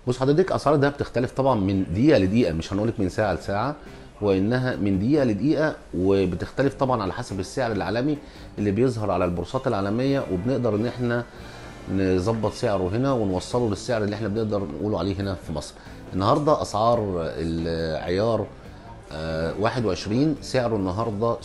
بص حضرتك اسعار الدهب بتختلف طبعا من دقيقه لدقيقه مش هنقولك من ساعه لساعه وانها من دقيقه لدقيقه وبتختلف طبعا على حسب السعر العالمي اللي بيظهر على البورصات العالميه وبنقدر ان احنا نظبط سعره هنا ونوصله للسعر اللي احنا بنقدر نقوله عليه هنا في مصر النهارده اسعار العيار آه، 21 سعره النهارده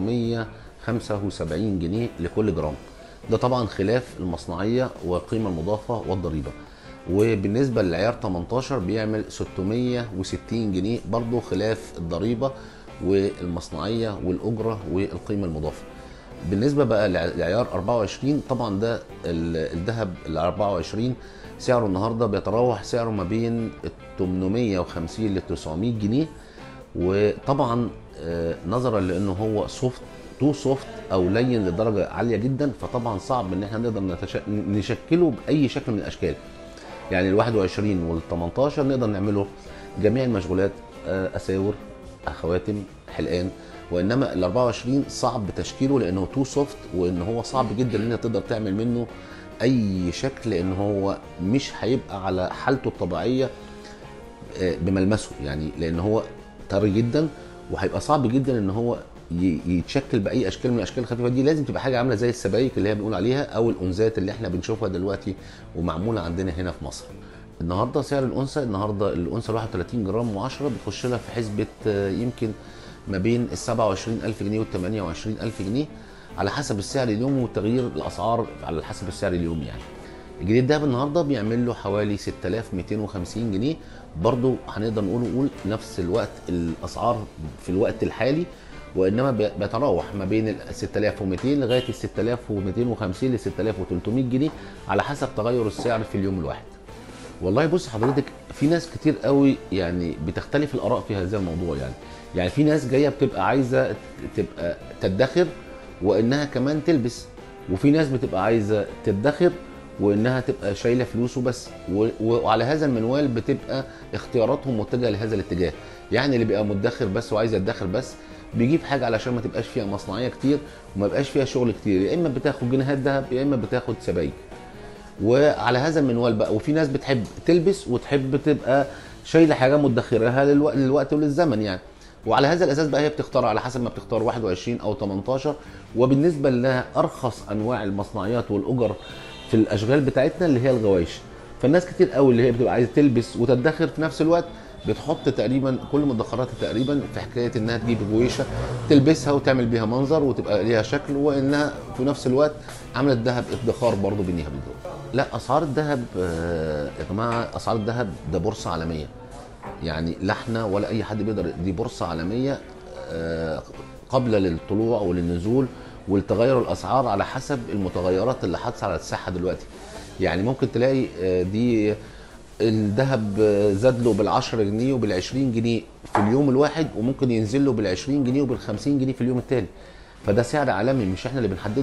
775 جنيه لكل جرام ده طبعا خلاف المصنعيه والقيمه المضافه والضريبه وبالنسبه للعيار 18 بيعمل 660 جنيه برضه خلاف الضريبه والمصنعيه والاجره والقيمه المضافه بالنسبه بقى لعيار 24 طبعا ده ال- الذهب ال 24 سعره النهارده بيتراوح سعره ما بين ال 850 ل 900 جنيه وطبعا آه، نظرا لانه هو سوفت تو سوفت او لين لدرجه عاليه جدا فطبعا صعب ان احنا نقدر نتش... نشكله باي شكل من الاشكال يعني ال 21 وال 18 نقدر نعمله جميع المشغولات آه، اساور خواتم حلقان وانما ال 24 صعب تشكيله لانه تو سوفت وان هو صعب جدا ان انت تقدر تعمل منه اي شكل لان هو مش هيبقى على حالته الطبيعيه آه، بملمسه يعني لان هو طري جدا وهيبقى صعب جدا ان هو ي- يتشكل باي اشكال من الاشكال الخفيفه دي لازم تبقى حاجه عامله زي السبايك اللي هي بنقول عليها او الانزات اللي احنا بنشوفها دلوقتي ومعموله عندنا هنا في مصر النهارده سعر الانثى النهارده الانثى 31 جرام و10 بتخش لها في حسبه آه، يمكن ما بين ال 27000 جنيه وال 28000 جنيه على حسب السعر اليومي وتغيير الاسعار على حسب السعر اليومي يعني الجنيه الدهب النهارده بيعمل له حوالي 6250 جنيه برضو هنقدر نقول نقول نفس الوقت الاسعار في الوقت الحالي وانما بي- بيتراوح ما بين ال 6200 لغايه ال 6250 ل 6300 جنيه على حسب تغير السعر في اليوم الواحد. والله بص حضرتك في ناس كتير قوي يعني بتختلف الاراء في هذا الموضوع يعني يعني في ناس جايه بتبقى عايزه تبقى تدخر وانها كمان تلبس وفي ناس بتبقى عايزه تدخر وانها تبقى شايله فلوسه بس و- وعلى هذا المنوال بتبقى اختياراتهم متجهه لهذا الاتجاه يعني اللي بيبقى مدخر بس وعايز يدخر بس بيجيب حاجه علشان ما تبقاش فيها مصنعيه كتير وما يبقاش فيها شغل كتير يا اما بتاخد جنيهات ذهب يا اما بتاخد سبايك وعلى هذا المنوال بقى وفي ناس بتحب تلبس وتحب تبقى شايله حاجه مدخرها للوقت, للوقت وللزمن يعني وعلى هذا الاساس بقى هي بتختار على حسب ما بتختار 21 او 18 وبالنسبه لها ارخص انواع المصنعيات والاجر في الاشغال بتاعتنا اللي هي الغوايش فالناس كتير قوي اللي هي بتبقى عايزه تلبس وتدخر في نفس الوقت بتحط تقريبا كل مدخراتها تقريبا في حكايه انها تجيب غويشه تلبسها وتعمل بيها منظر وتبقى ليها شكل وانها في نفس الوقت عملت ذهب ادخار برضه بينها بالدول. لا اسعار الذهب آه، يا جماعه اسعار الذهب ده بورصه عالميه يعني لا احنا ولا اي حد بيقدر دي بورصه عالميه آه، قابله للطلوع وللنزول ولتغير الاسعار على حسب المتغيرات اللي حادثه على الساحه دلوقتي يعني ممكن تلاقي آه، دي الذهب آه، زاد له بال 10 جنيه وبال 20 جنيه في اليوم الواحد وممكن ينزل له بال 20 جنيه وبال 50 جنيه في اليوم التالي فده سعر عالمي مش احنا اللي بنحدده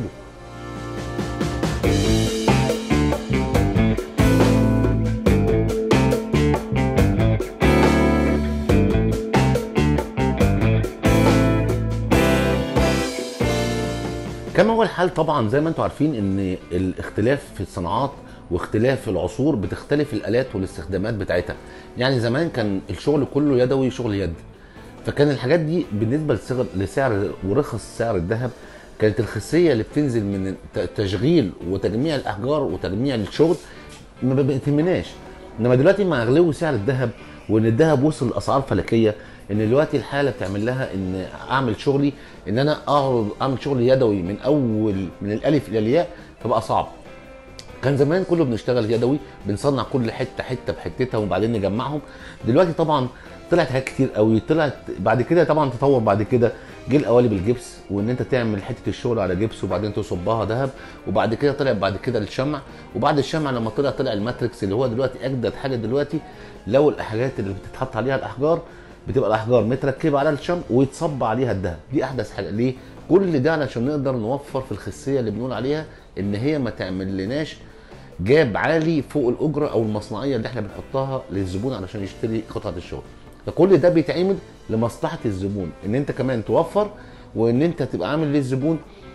كما هو الحال طبعا زي ما انتم عارفين ان الاختلاف في الصناعات واختلاف العصور بتختلف الالات والاستخدامات بتاعتها يعني زمان كان الشغل كله يدوي شغل يد فكان الحاجات دي بالنسبه لسعر لسعر ورخص سعر الذهب كانت الخسيه اللي بتنزل من ت- تشغيل وتجميع الاحجار وتجميع الشغل ما بتهمناش انما دلوقتي مع غلو سعر الذهب وان الذهب وصل لاسعار فلكيه ان دلوقتي الحاله بتعمل لها ان اعمل شغلي ان انا اقعد اعمل شغل يدوي من اول من الالف الى الياء فبقى صعب كان زمان كله بنشتغل يدوي بنصنع كل حته حته بحتتها وبعدين نجمعهم دلوقتي طبعا طلعت حاجات كتير قوي طلعت بعد كده طبعا تطور بعد كده جه القوالب الجبس وان انت تعمل حته الشغل على جبس وبعدين تصبها ذهب وبعد كده طلع بعد كده الشمع وبعد الشمع لما طلع طلع الماتريكس اللي هو دلوقتي اجدد حاجه دلوقتي لو الحاجات اللي بتتحط عليها الاحجار بتبقى الاحجار متركبه على الشمع ويتصب عليها الذهب دي احدث حاجه ليه كل ده علشان نقدر نوفر في الخسيه اللي بنقول عليها ان هي ما تعمل لناش جاب عالي فوق الاجره او المصنعيه اللي احنا بنحطها للزبون علشان يشتري قطعه الشغل فكل ده بيتعمل لمصلحه الزبون ان انت كمان توفر وان انت تبقى عامل للزبون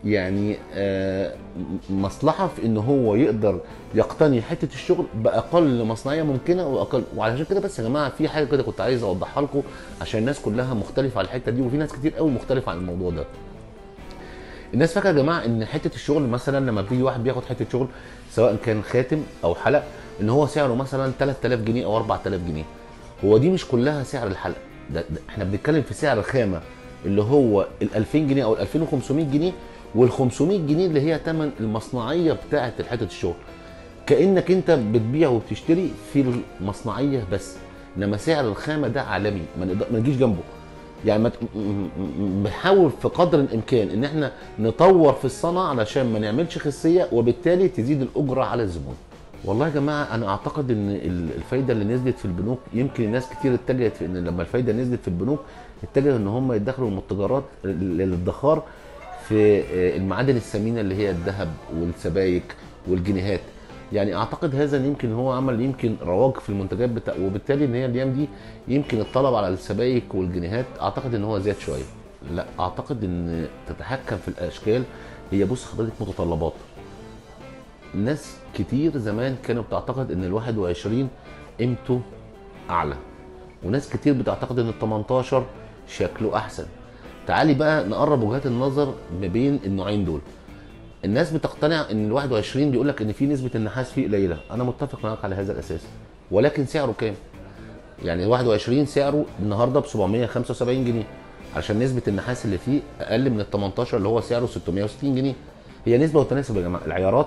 يعني آه، م- مصلحه في ان هو يقدر يقتني حته الشغل باقل مصنعيه ممكنه واقل وعلشان كده بس يا جماعه في حاجه كده كنت عايز اوضحها لكم عشان الناس كلها مختلفه على الحته دي وفي ناس كتير قوي مختلفه عن الموضوع ده الناس فاكره يا جماعه ان حته الشغل مثلا لما بيجي واحد بياخد حته شغل سواء كان خاتم او حلق ان هو سعره مثلا 3000 جنيه او 4000 جنيه هو دي مش كلها سعر الحلقه ده, ده احنا بنتكلم في سعر الخامه اللي هو ال 2000 جنيه او ال 2500 جنيه وال 500 جنيه اللي هي ثمن المصنعيه بتاعه حته الشغل كانك انت بتبيع وبتشتري في المصنعيه بس انما سعر الخامه ده عالمي ما نقدر- ما نجيش جنبه يعني ما ت- م- م- م- بنحاول في قدر الامكان ان احنا نطور في الصنعه علشان ما نعملش خسيه وبالتالي تزيد الاجره على الزبون والله يا جماعه انا اعتقد ان ال- الفايده اللي نزلت في البنوك يمكن الناس كتير اتجهت في ان لما الفايده نزلت في البنوك اتجهوا ان هم يدخلوا المتجرات للادخار في آه، المعادن الثمينه اللي هي الذهب والسبائك والجنيهات يعني اعتقد هذا يمكن هو عمل يمكن رواج في المنتجات بتاع وبالتالي ان هي الايام دي يمكن الطلب على السبائك والجنيهات اعتقد ان هو زاد شويه لا اعتقد ان تتحكم في الاشكال هي بص حضرتك متطلبات ناس كتير زمان كانوا بتعتقد ان ال 21 قيمته اعلى وناس كتير بتعتقد ان ال 18 شكله احسن تعالي بقى نقرب وجهات النظر ما بين النوعين دول الناس بتقتنع ان ال 21 بيقول لك ان في نسبه النحاس فيه قليله انا متفق معاك على هذا الاساس ولكن سعره كام يعني ال 21 سعره النهارده ب 775 جنيه عشان نسبه النحاس اللي فيه اقل من ال 18 اللي هو سعره 660 جنيه هي نسبه وتناسب يا جماعه العيارات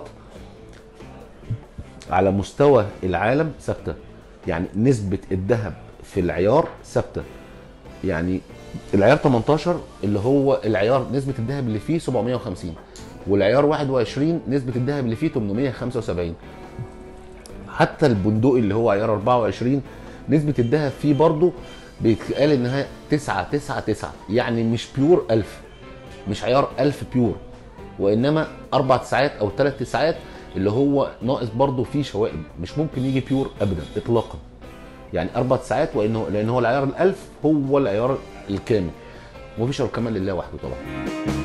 على مستوى العالم ثابته يعني نسبه الذهب في العيار ثابته يعني العيار 18 اللي هو العيار نسبه الذهب اللي فيه 750 والعيار 21 نسبه الذهب اللي فيه 875 حتى البندقي اللي هو عيار 24 نسبه الذهب فيه برضه بيتقال انها 9 9 9 يعني مش بيور 1000 مش عيار 1000 بيور وانما اربع تسعات او ثلاث تسعات اللي هو ناقص برضه فيه شوائب مش ممكن يجي بيور ابدا اطلاقا يعني اربع ساعات وانه لان هو العيار الالف هو العيار الكامل ومفيش غير كمال لله وحده طبعا